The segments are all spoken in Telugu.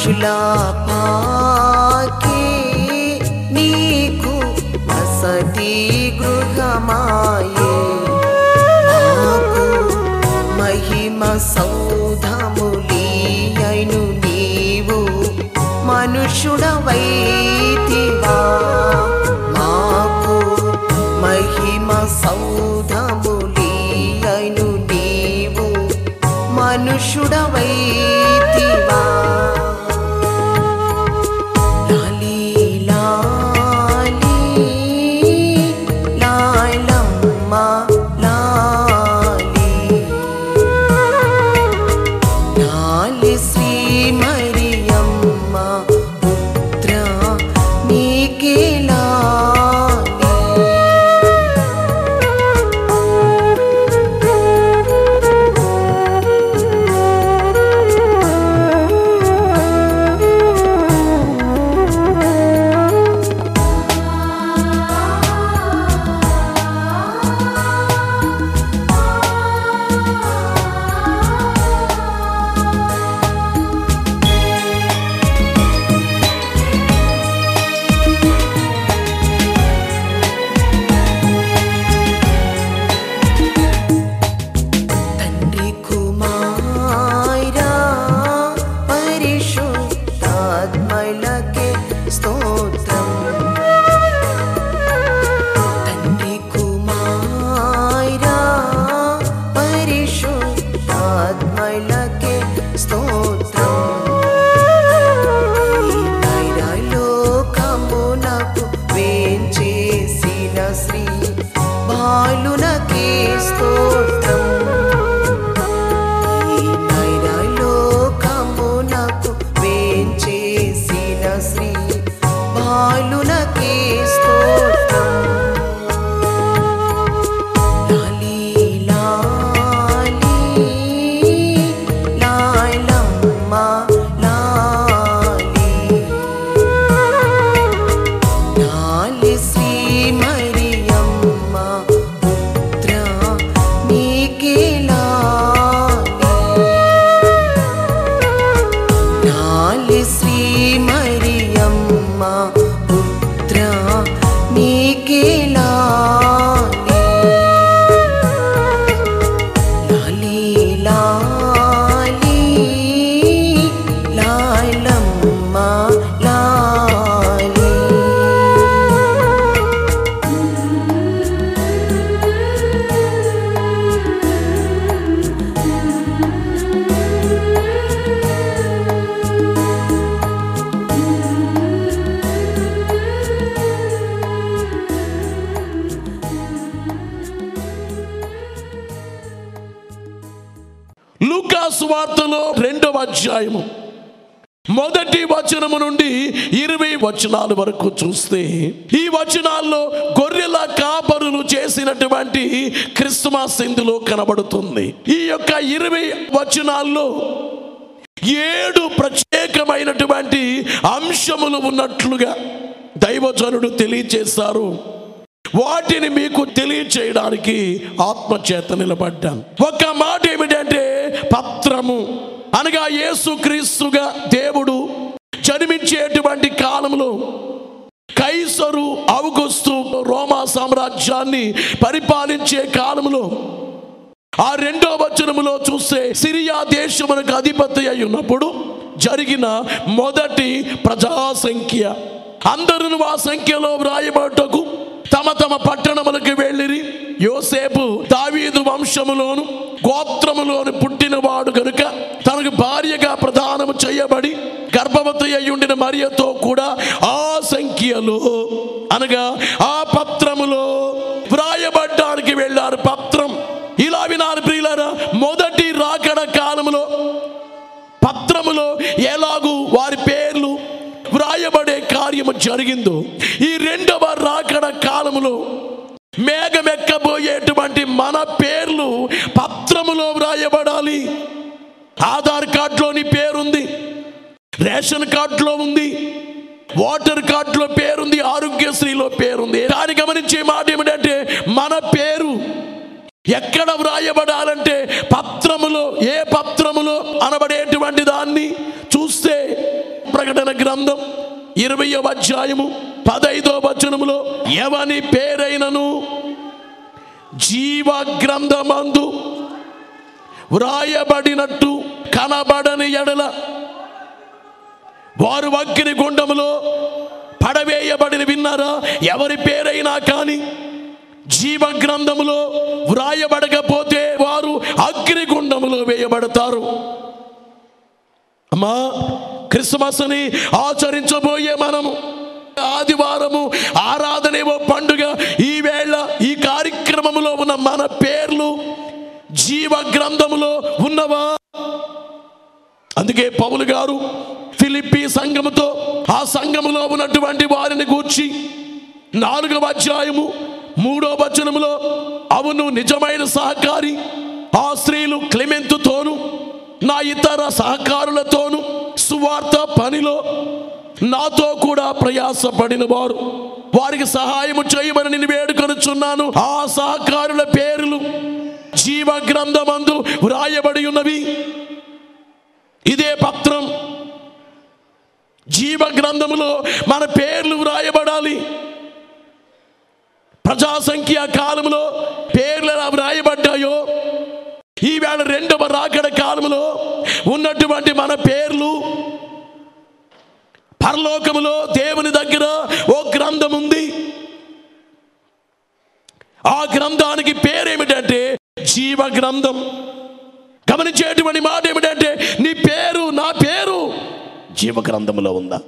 రాజులాపాకి నీకు వసతి గృహమాయే మాకు మహిమ సౌధములీయను నీవు మనుషుడవైతివా మాకు మహిమ సౌధములీయను నీవు మనుషుడవైతివా లాలి లాలి లాయలమ్మ లాలి లాలి శ్రీ మరియమ్మ పుత్ర నీకే లాలి తండ్రి కుమారా పరిశుద్ధాత్మలకే స్తోత్రం తండ్రి కుమారా పరిశుద్ధాత్మలకే స్తోత్రం లోకమునకు వేంచేసిన శ్రీ బాలునకే స్తోత్రం ఈ నైరాలోకమునకు వేంచేసిన శ్రీ బాలునకే స్తోత్రం లాలి లాలి లాయలమ్మ లాలి లాలి శ్రీ మరియమ్మ పుత్ర నీకే లాలి లాలి శ్రీ మరియమ్మ పుత్ర నీకే లాలి లాలి లాలి లాయలమ్మ లాలి లూకాసు వార్తలో రెండవ అధ్యాయము మొదటి వచనము నుండి ఇరవై వచనాల వరకు చూస్తే ఈ వచనాల్లో గొర్రెల కాపరులు చేసినటువంటి క్రిస్మస్ ఇందులో కనబడుతుంది ఈ యొక్క ఇరవై వచనాల్లో ఏడు ప్రత్యేకమైనటువంటి అంశములు ఉన్నట్లుగా దైవజనుడు తెలియచేస్తారు వాటిని మీకు తెలియచేయడానికి ఆత్మచేత నిలబడ్డాను ఒక మాట ఏమిటంటే పత్రము అనగా యేసుక్రీస్తుగా దేవుడు జన్మించేటువంటి కాలంలో కైసరు ఔగుస్తు రోమా సామ్రాజ్యాన్ని పరిపాలించే కాలంలో ఆ రెండో వచనములో చూస్తే సిరియా దేశమునకు అధిపతి అయి ఉన్నప్పుడు జరిగిన మొదటి ప్రజా సంఖ్య అందరూ ఆ సంఖ్యలో వ్రాయబడటకు తమ తమ పట్టణములకు వెళ్ళిరి యోసేపు దావీదు వంశములోను గోత్రములోను పుట్టినవాడు గనుక తనకు భార్యగా ప్రదానము చేయబడి గర్భవతి అయ్యుండిన మరియతో కూడా ఆ సంఖ్యలో అనగా ఆ పత్రములో వ్రాయబడ్డానికి వెళ్ళారు పత్రం ఇలా వినారు ప్రియులారా మొదటి రాకడ కాలములో పత్రములో ఎలాగూ వారి పేర్లు వ్రాయబడే కార్యము జరిగిందో ఈ రెండవ రాకడ కాలములో మేఘమెక్కబోయేటువంటి మన పేర్లు పత్రములో వ్రాయబడాలి ఆధార్ కార్డులో నీ పేరుంది రేషన్ కార్డులో ఉంది ఓటర్ కార్డులో పేరుంది ఆరోగ్యశ్రీలో పేరుంది దాన్ని గమనించే మాట ఏమిటంటే మన పేరు ఎక్కడ వ్రాయబడాలంటే పత్రములో ఏ పత్రములో అనబడేటువంటి దాన్ని చూస్తే ప్రకటన గ్రంథం ఇరవయో అధ్యాయము పదైదో వచనములో ఎవని పేరైనను జీవ గ్రంథమందు వ్రాయబడినట్టు కనబడని ఎడల వారు అగ్ని గుండములో పడవేయబడిన విన్నారా ఎవరి పేరైనా కానీ జీవ గ్రంథములో వ్రాయబడకపోతే వారు అగ్ని గుండములో వేయబడతారు అమ్మా క్రిస్మస్ని ఆచరించబోయే మనము ఆదివారము ఆరాధనేవో పండుగ ఈ వేళ ఈ కార్యక్రమములో ఉన్న మన పేర్లు జీవ గ్రంథములో ఉన్నవా అందుకే పౌలు గారు ఫిలిప్పి సంఘముతో ఆ సంఘములో ఉన్నటువంటి వారిని గూర్చి నాలుగవ అధ్యాయము మూడో వచనములో అవును నిజమైన సహకారి ఆ స్త్రీలు క్లెమెంతుతోను నా ఇతర సహకారులతోను సువార్త పనిలో నాతో కూడా ప్రయాసపడిన వారు వారికి సహాయము చేయమని నేను వేడుకొనుచున్నాను ఆ సహకారుల పేర్లు జీవ గ్రంథమందు వ్రాయబడి ఉన్నవి ఇదే పత్రం జీవ గ్రంథములో మన పేర్లు వ్రాయబడాలి ప్రజా సంఖ్య కాలంలో పేర్లు ఎలా వ్రాయబడ్డాయో ఈవేళ రెండవ రాకడ కాలంలో ఉన్నటువంటి మన పేర్లు పరలోకములో దేవుని దగ్గర ఓ గ్రంథం ఉంది ఆ గ్రంథానికి పేరేమిటంటే జీవ గ్రంథం గమనించేటువంటి మాట ఏమిటంటే నీ పేరు నా పేరు జీవ గ్రంథములో ఉందా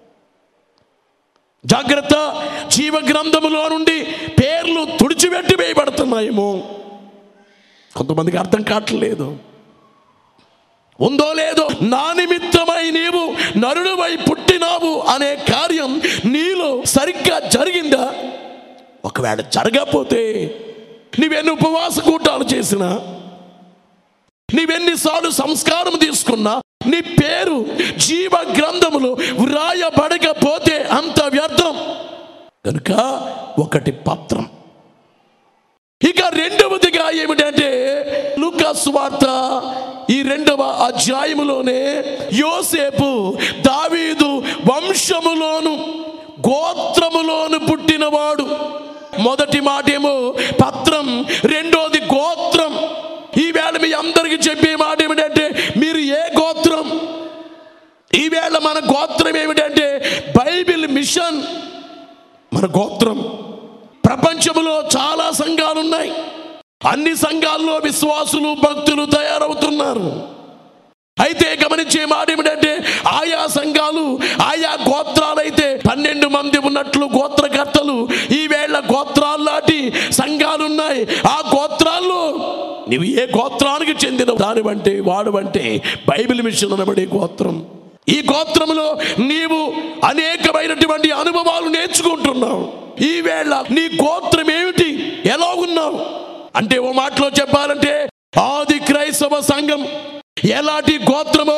జాగ్రత్త జీవ గ్రంథములో నుండి పేర్లు తుడిచిపెట్టి వేయబడుతున్నాయేమో కొంతమందికి అర్థం కావట్లేదు ఉందో లేదో నా నిమిత్తమై నీవు నరుడువై పుట్టినావు అనే కార్యం నీలో సరిగ్గా జరిగిందా ఒకవేళ జరగకపోతే నీవెన్ని ఉపవాస కూటాలు చేసినా నీవెన్నిసార్లు సంస్కారం తీసుకున్నా నీ పేరు జీవ గ్రంథములో వ్రాయబడకపోతే అంత వ్యర్థం కనుక ఒకటి పత్రం ఇక రెండవదిగా ఏమిటంటే లూకాసు వార్త ఈ రెండవ అధ్యాయములోనే యోసేపు దావీదు వంశములోను గోత్రములోను పుట్టినవాడు మొదటి మాటేమో పత్రం రెండోది గోత్రం ఈవేళ మీ అందరికీ చెప్పే మాట ఏమిటంటే మీరు ఏ గోత్రం ఈవేళ మన గోత్రం ఏమిటంటే బైబిల్ మిషన్ మన గోత్రం ప్రపంచంలో చాలా సంఘాలు ఉన్నాయి అన్ని సంఘాల్లో విశ్వాసులు భక్తులు తయారవుతున్నారు అయితే గమనించే మాట ఏమిటంటే ఆయా సంఘాలు ఆయా గోత్రాలైతే పన్నెండు మంది ఉన్నట్లు గోత్రకర్తలు ఈవేళ గోత్రాల్లాంటి సంఘాలు ఉన్నాయి ఆ గోత్రాల్లో నీవు ఏ గోత్రానికి చెందిన దానివంటే వాడువంటే బైబిల్ మిషన్ అనబడే గోత్రం ఈ గోత్రంలో నీవు అనేకమైనటువంటి అనుభవాలు నేర్చుకుంటున్నావు ఈవేళ నీ గోత్రం ఏమిటి ఎలా ఉన్నావు అంటే ఓ మాటలో చెప్పాలంటే ఆది క్రైస్తవ సంఘం ఎలాంటి గోత్రమో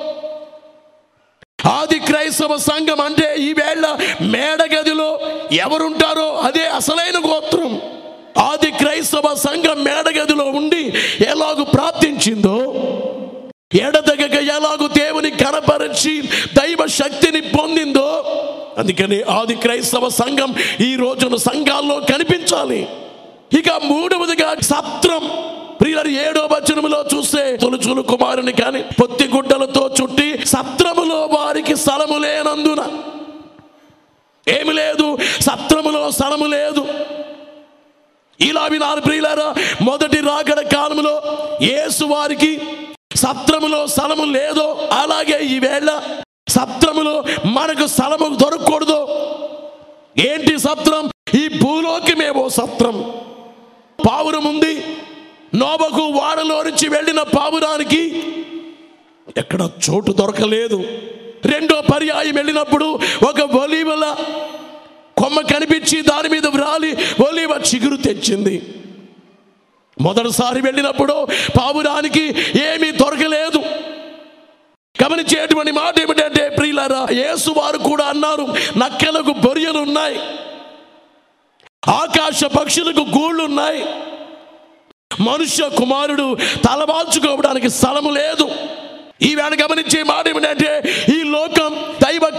ఆది క్రైస్తవ సంఘం అంటే ఈవేళ మేడగదిలో ఎవరుంటారో అదే అసలైన గోత్రం ఆది క్రైస్తవ సంఘం మేడగదిలో ఉండి ఎలాగూ ప్రార్థించిందో ఎడతెగక ఎలాగూ దేవుని కనపరిచి దైవ శక్తిని పొందిందో అందుకని ఆది క్రైస్తవ సంఘం ఈ రోజున సంఘాల్లో కనిపించాలి ఇక మూడవదిగా సత్రం ప్రియుల ఏడో వచనములో చూస్తే తొలుచులు కుమారుని కానీ పొత్తి గుడ్డలతో చుట్టి సత్రములో వారికి స్థలము లేనందున ఏమి లేదు సత్రములో స్థలము లేదు ఇలా వినాలి ప్రియులారా మొదటి రాకడ కాలములో యేసు వారికి సత్రములో స్థలము లేదో అలాగే ఈవేళ సత్రములో మనకు స్థలము దొరకకూడదు ఏంటి సత్రం ఈ భూలోకమేవో సత్రం పావురం ఉంది నోబకు వాడలో నుంచి వెళ్ళిన పావురానికి ఎక్కడ చోటు దొరకలేదు రెండో పర్యాయం వెళ్ళినప్పుడు ఒక ఒలీవల కొమ్మ కనిపించి దాని మీద వ్రాలి ఒలీవ చిగురు తెచ్చింది మొదటిసారి వెళ్ళినప్పుడు పావురానికి ఏమీ దొరకలేదు గమనించేటువంటి మాట ఏమిటంటే ప్రియులారా యేసు వారు కూడా అన్నారు నక్కలకు బొరియలు ఉన్నాయి ఆకాశ పక్షులకు గూళ్ళు ఉన్నాయి మనుష్య కుమారుడు తలవాల్చుకోవడానికి స్థలము లేదు ఈవేళ గమనించే మాట ఏమిటంటే ఈ లోకం దైవ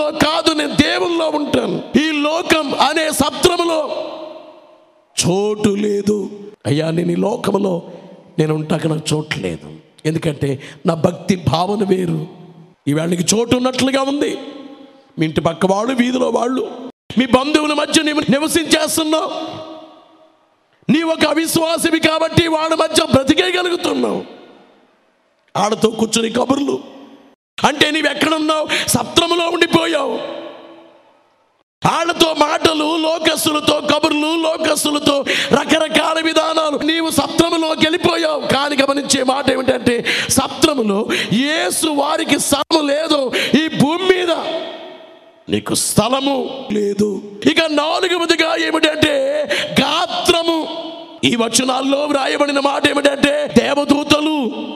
సత్రములో కాదు నేను దేవుల్లో ఉంటాను ఈ లోకం అనే సత్రములో చోటు లేదు అయ్యా నేను ఈ లోకంలో నేను ఉంటాక నాకు చోటు లేదు ఎందుకంటే నా భక్తి భావన వేరు ఈవేళ నీకు చోటు ఉన్నట్లుగా ఉంది మీ ఇంటి పక్క వాళ్ళు వీధిలో వాళ్ళు మీ బంధువుల మధ్య నీవు నివసించేస్తున్నావు నీ ఒక అవిశ్వాసివి కాబట్టి వాళ్ళ మధ్య బ్రతికేయగలుగుతున్నావు ఆడతో కూర్చుని కబుర్లు అంటే నీవు ఎక్కడున్నావు సత్రములో ఉండిపోయావు వాళ్ళతో మాటలు లోకస్తులతో కబుర్లు లోకస్తులతో రకరకాల విధానాలు నీవు సత్రములోకి వెళ్ళిపోయావు కానీ గమనించే మాట ఏమిటంటే సత్రములో యేసు వారికి స్థలము లేదు ఈ భూమి మీద నీకు స్థలము లేదు ఇక నాలుగవదిగా ఏమిటంటే గాత్రము ఈ వచనాల్లో వ్రాయబడిన మాట ఏమిటంటే దేవదూతలు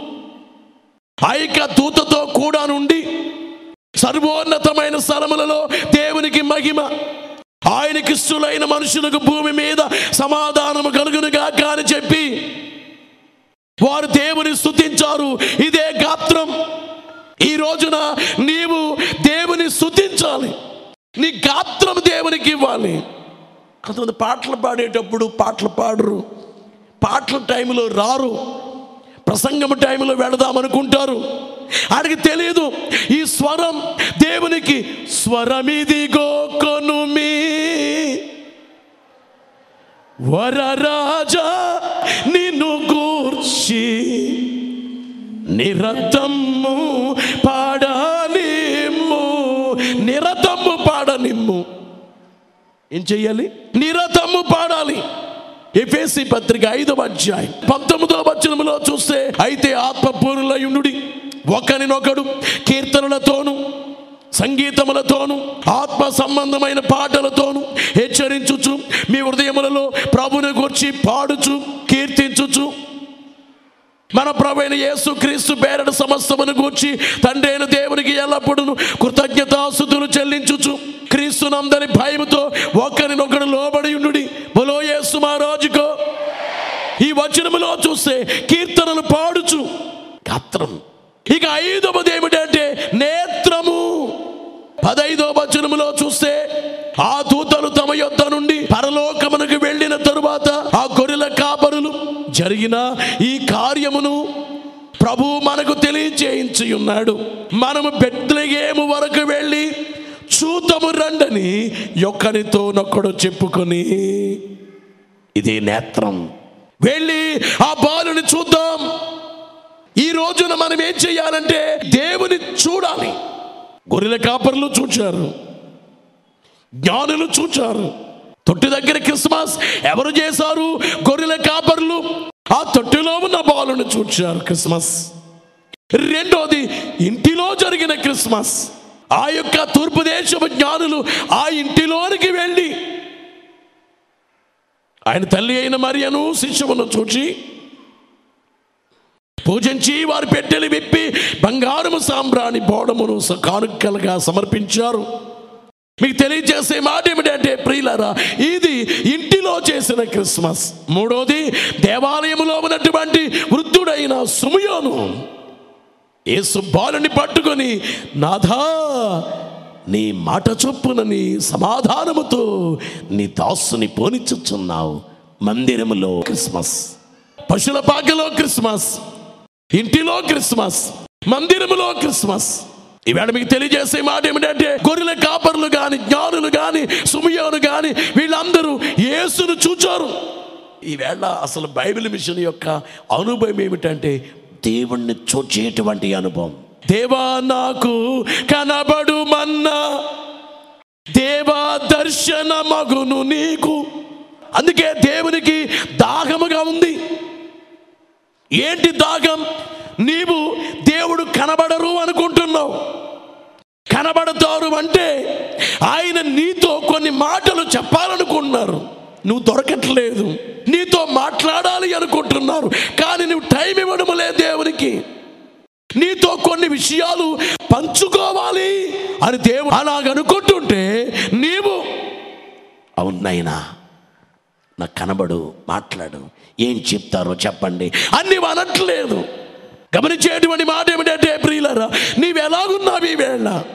ఐక దూతతో కూడా నుండి సర్వోన్నతమైన స్థలములలో దేవునికి మహిమ ఆయనకి ఇష్టలైన మనుషులకు భూమి మీద సమాధానము కలుగునుగా కాని చెప్పి వారు దేవుని స్తుతించారు ఇదే గాత్రం ఈ రోజున నీవు దేవుని స్తుతించాలి నీ గాత్రం దేవునికి ఇవ్వాలి కొంతమంది పాటలు పాడేటప్పుడు పాటలు పాడరు పాటల టైంలో రారు ప్రసంగం టైంలో వెళదామనుకుంటారు ఆడికి తెలియదు ఈ స్వరం దేవునికి స్వరమిదిగో కొనుమి వరరాజా నిన్ను గూర్చి నిరతమ్ము పాడనిమ్ము నిరతమ్ము పాడనిమ్ము ఏం చెయ్యాలి నిరతము పాడాలి ఎఫేసి పత్రిక ఐదవ అధ్యాయం పంతొమ్మిదవ వచనములో చూస్తే అయితే ఆత్మపూర్ణులయునుడి ఒకరినొకడు కీర్తనలతోను సంగీతములతోను ఆత్మ సంబంధమైన పాటలతోను హెచ్చరించుచు మీ హృదయములలో ప్రభుని గురించి పాడుచు కీర్తించుచు మన ప్రభైన యేసు క్రీస్తు పేరట సమస్తమును గూర్చి తండ్రి అయిన దేవునికి ఎల్లప్పుడూ కృతజ్ఞతాసుతులు చెల్లించుచు క్రీస్తునందరి భయముతో ఒకరినొకడు లోబడి ఉండు బలో యేసు మహారాజుకో ఈ వచనములో చూస్తే కీర్తనలు పాడుచు గాత్రం ఇక ఐదవది ఏమిటంటే నేత్రము పదైదో వచనములో చూస్తే ఆ దూతలు తమ యొద్ద నుండి పరలోకమునకు వెళ్ళిన తరువాత ఆ గొర్రెల కాపరులు జరిగిన ఈ కార్యమును ప్రభు మనకు తెలియజేయించి ఉన్నాడు మనము బెత్లెగేము వరకు వెళ్ళి చూతము రండని ఒక్కరితో నొక్కడు చెప్పుకొని ఇది నేత్రం వెళ్ళి ఆ బాలుని చూద్దాం ఈ రోజున మనం ఏం చేయాలంటే దేవుని చూడాలి గొర్రెల కాపర్లు చూచారు జ్ఞానులు చూచారు తొట్టి దగ్గర క్రిస్మస్ ఎవరు చేశారు గొర్రెల కాపర్లు ఆ తొట్టిలో ఉన్న బాలును చూచారు క్రిస్మస్ రెండోది ఇంటిలో జరిగిన క్రిస్మస్ ఆ యొక్క తూర్పు దేశపు జ్ఞానులు ఆ ఇంటిలోనికి వెళ్ళి ఆయన తల్లి అయిన మరియను శిష్యువును చూచి పూజించి వారి పెట్టెలు విప్పి బంగారము సాంబ్రాణి బోడమును స- కానుకలుగా సమర్పించారు మీకు తెలియజేసే మాట ఏమిటంటే ప్రియులరా ఇది ఇంటిలో చేసిన క్రిస్మస్ మూడోది దేవాలయములో ఉన్నటువంటి వృద్ధుడైన సుమయోను యేసు బాలుని పట్టుకొని నాథా నీ మాట చొప్పున నీ సమాధానముతో నీ దాసుని పోనిచ్చుచున్నావు మందిరములో క్రిస్మస్ పశుల పాకలో క్రిస్మస్ ఇంటిలో క్రిస్మస్ మందిరములో క్రిస్మస్ ఈవేళ మీకు తెలియజేసే మాట ఏమిటంటే గొర్రెల కాపర్లు కానీ జ్ఞానులు కానీ సుమయోను కానీ వీళ్ళందరూ యేసును చూచారు ఈవేళ అసలు బైబిల్ మిషన్ యొక్క అనుభవం ఏమిటంటే దేవుణ్ణి చూచేటువంటి అనుభవం దేవా నాకు కనబడు మన్నా దేవా దర్శన మగును నీకు అందుకే దేవునికి దాహముగా ఉంది ఏంటి దాగం నీవు దేవుడు కనబడరు అనుకుంటున్నావు కనబడతారు అంటే ఆయన నీతో కొన్ని మాటలు చెప్పాలనుకుంటున్నారు నువ్వు దొరకట్లేదు నీతో మాట్లాడాలి అనుకుంటున్నారు కానీ నువ్వు టైం ఇవ్వడం లేదు దేవునికి నీతో కొన్ని విషయాలు పంచుకోవాలి అని దేవుడు అలాగనుకుంటుంటే నీవు అవునైనా నాకు కనబడు మాట్లాడు ఏం చెప్తారో చెప్పండి అన్ని అనట్లేదు గమనించేటువంటి మాట ఏమిటంటే ప్రియులరా నీవు ఎలాగున్నావు ఈ వేళ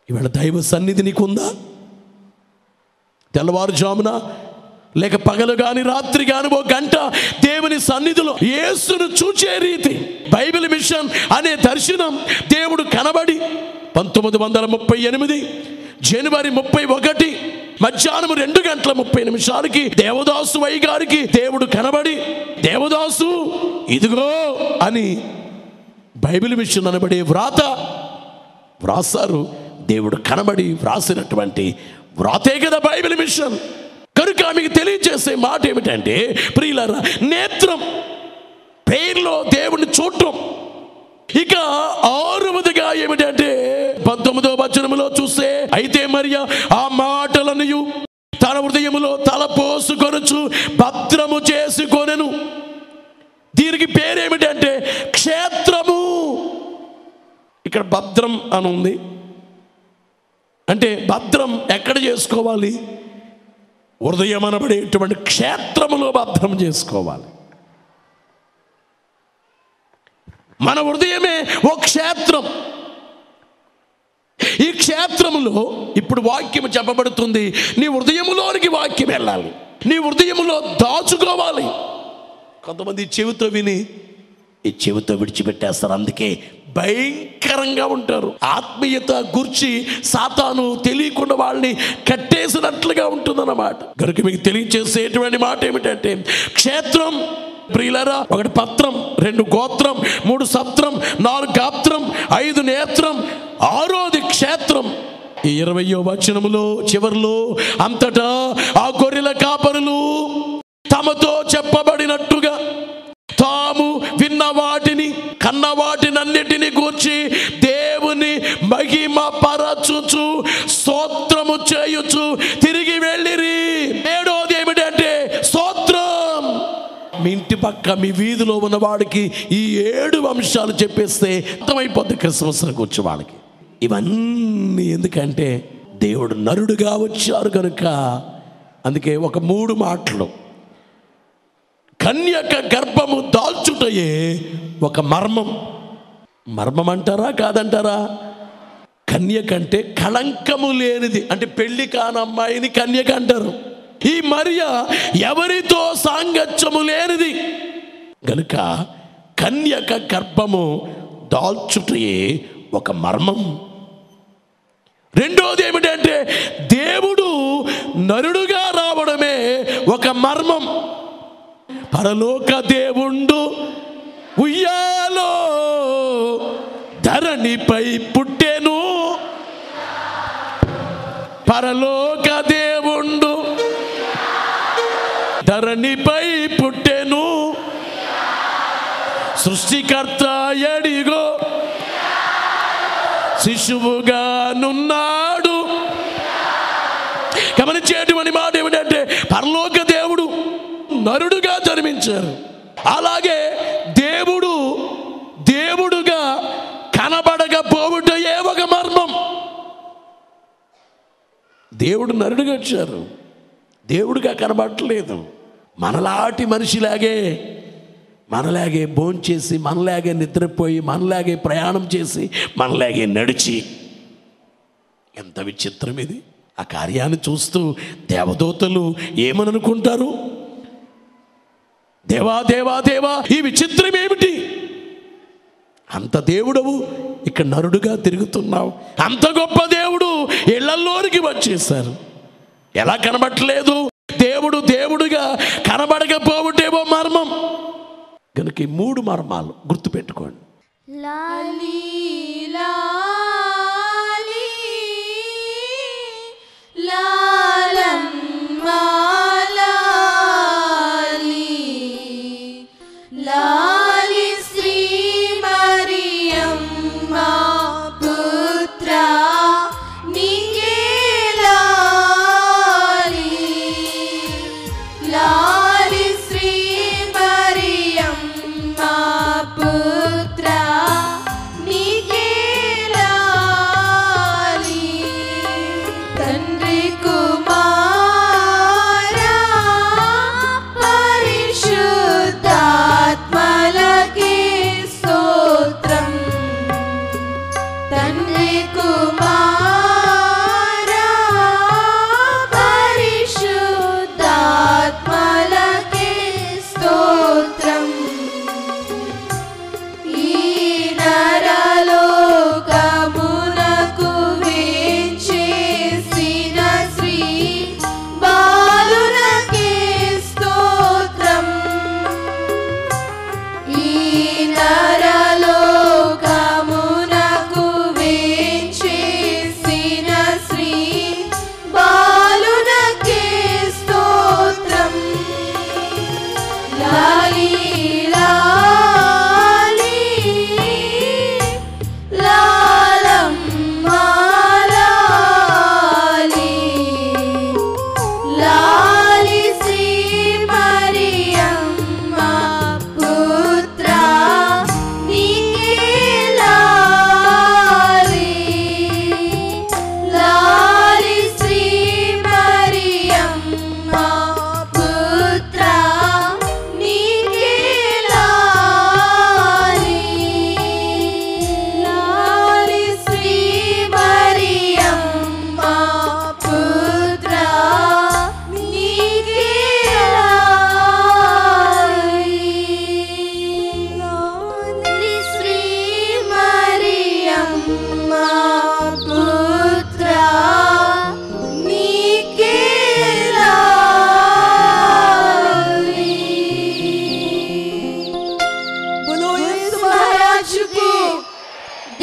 ఇవాళ దైవ సన్నిధి నీకుందా తెల్లవారుజామున లేక పగలు గాని రాత్రి గాని ఓ గంట దేవుని సన్నిధిలో యేసును చూచే రీతి బైబిల్ మిషన్ అనే దర్శనం దేవుడు కనబడి పంతొమ్మిది వందల ముప్పై ఎనిమిది జనవరి ముప్పై ఒకటి మధ్యాహ్నం రెండు గంటల ముప్పై నిమిషాలకి దేవదాసు వై గారికి దేవుడు కనబడి దేవదాసు ఇదిగో అని బైబిల్ మిషన్ అనబడే వ్రాత వ్రాసారు దేవుడు కనబడి వ్రాసినటువంటి వ్రాతే కదా బైబిల్ మిషన్ కనుక మీకు తెలియజేసే మాట ఏమిటంటే ప్రియులరా నేత్రం పేర్లో దేవుణ్ణి చూడటం ఇక ఆరవదిగా ఏమిటంటే పంతొమ్మిదో వచనములో చూస్తే అయితే మరియా ఆ మాటలనియు తన హృదయములో తల పోసుకొనొచ్చు భద్రము చేసుకొనెను దీనికి పేరేమిటంటే క్షేత్రము ఇక్కడ భద్రం అని ఉంది అంటే భద్రం ఎక్కడ చేసుకోవాలి హృదయం అనబడేటువంటి క్షేత్రములో భద్రం చేసుకోవాలి మన హృదయమే ఓ క్షేత్రం ఈ క్షేత్రములో ఇప్పుడు వాక్యం చెప్పబడుతుంది నీ హృదయములోనికి వాక్యం వెళ్ళాలి నీ హృదయములో దాచుకోవాలి కొంతమంది చెవితో విని ఈ చెవితో విడిచిపెట్టేస్తారు అందుకే భయంకరంగా ఉంటారు ఆత్మీయత గుర్చి సాతాను తెలియకుండా వాళ్ళని కట్టేసినట్లుగా ఉంటుందన్నమాట కనుక మీకు తెలియచేసేటువంటి మాట ఏమిటంటే క్షేత్రం ప్రియులరా ఒకటి పత్రం రెండు గోత్రం మూడు సత్రం నాలుగు గాత్రం ఐదు నేత్రం ఆరోది క్షేత్రం ఈ ఇరవయో వచనములో చివరిలో అంతటా ఆ గొర్రెల కాపరులు తమతో చెప్పబడినట్టుగా తాము విన్న వాటిని కన్న వాటినన్నిటిని గూర్చి దేవుని మహిమ పరచుచు స్తోత్రము చేయుచు తిరిగి వెళ్ళిరి ఏడోది ఏమిటంటే స్తోత్రం మీ ఇంటి పక్క మీ వీధిలో ఉన్న వాడికి ఈ ఏడు అంశాలు చెప్పేస్తే అర్థమైపోద్ది క్రిస్మస్ కూర్చో వాళ్ళకి ఇవన్నీ ఎందుకంటే దేవుడు నరుడుగా వచ్చారు కనుక అందుకే ఒక మూడు మాటలు కన్యక గర్భము దాల్చుటయే ఒక మర్మం మర్మం అంటారా కాదంటారా కన్యక అంటే కళంకము లేనిది అంటే పెళ్లి కాని అమ్మాయిని కన్యక అంటారు ఈ మరియ ఎవరితో సాంగత్యము లేనిది గనుక కన్యక గర్భము దాల్చుటయే ఒక మర్మం రెండోది ఏమిటంటే దేవుడు నరుడుగా రావడమే ఒక మర్మం పరలోక దేవుండు ఉయ్యాలో ధరణిపై పుట్టెను పరలోక దేవుండు ధరణిపై పుట్టెను సృష్టికర్త ఎడిగో శిశువుగా నున్నాడు గమనించేటువంటి మాట ఏమిటంటే పరలోక దేవుడు నరుడుగా జన్మించారు అలాగే దేవుడు దేవుడుగా కనబడకపోవుట ఏ ఒక మర్మం దేవుడు నరుడుగా వచ్చారు దేవుడుగా కనబడట్లేదు మనలాంటి మనిషిలాగే మనలాగే భోంచేసి మనలాగే నిద్రపోయి మనలాగే ప్రయాణం చేసి మనలాగే నడిచి ఎంత విచిత్రం ఇది ఆ కార్యాన్ని చూస్తూ దేవదూతలు ఏమని అనుకుంటారు దేవా దేవా దేవా ఈ విచిత్రం ఏమిటి అంత దేవుడవు ఇక్కడ నరుడుగా తిరుగుతున్నావు అంత గొప్ప దేవుడు ఇళ్లలోనికి వచ్చేసారు ఎలా కనబట్టలేదు దేవుడు దేవుడుగా కనబడకపోవటేమో మర్మం కనుక ఈ మూడు మర్మాలు గుర్తుపెట్టుకోండి లాలి లాలి లాలమ్మా లాలి లాలి శ్రీ మరియమ్మ పుత్ర నీకే లాలి లాలి శ్రీ మరియమ్మ పుత్ర నీకే లాలి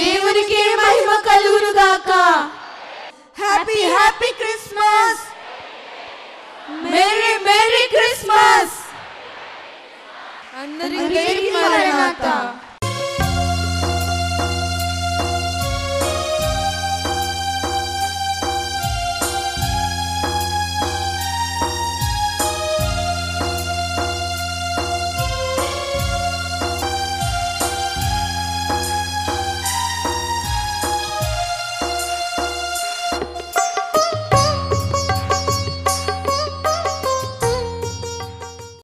దేవునికి మహిమ కలుగును గాక happy happy Christmas merry merry Christmas అందరికీ మరణాత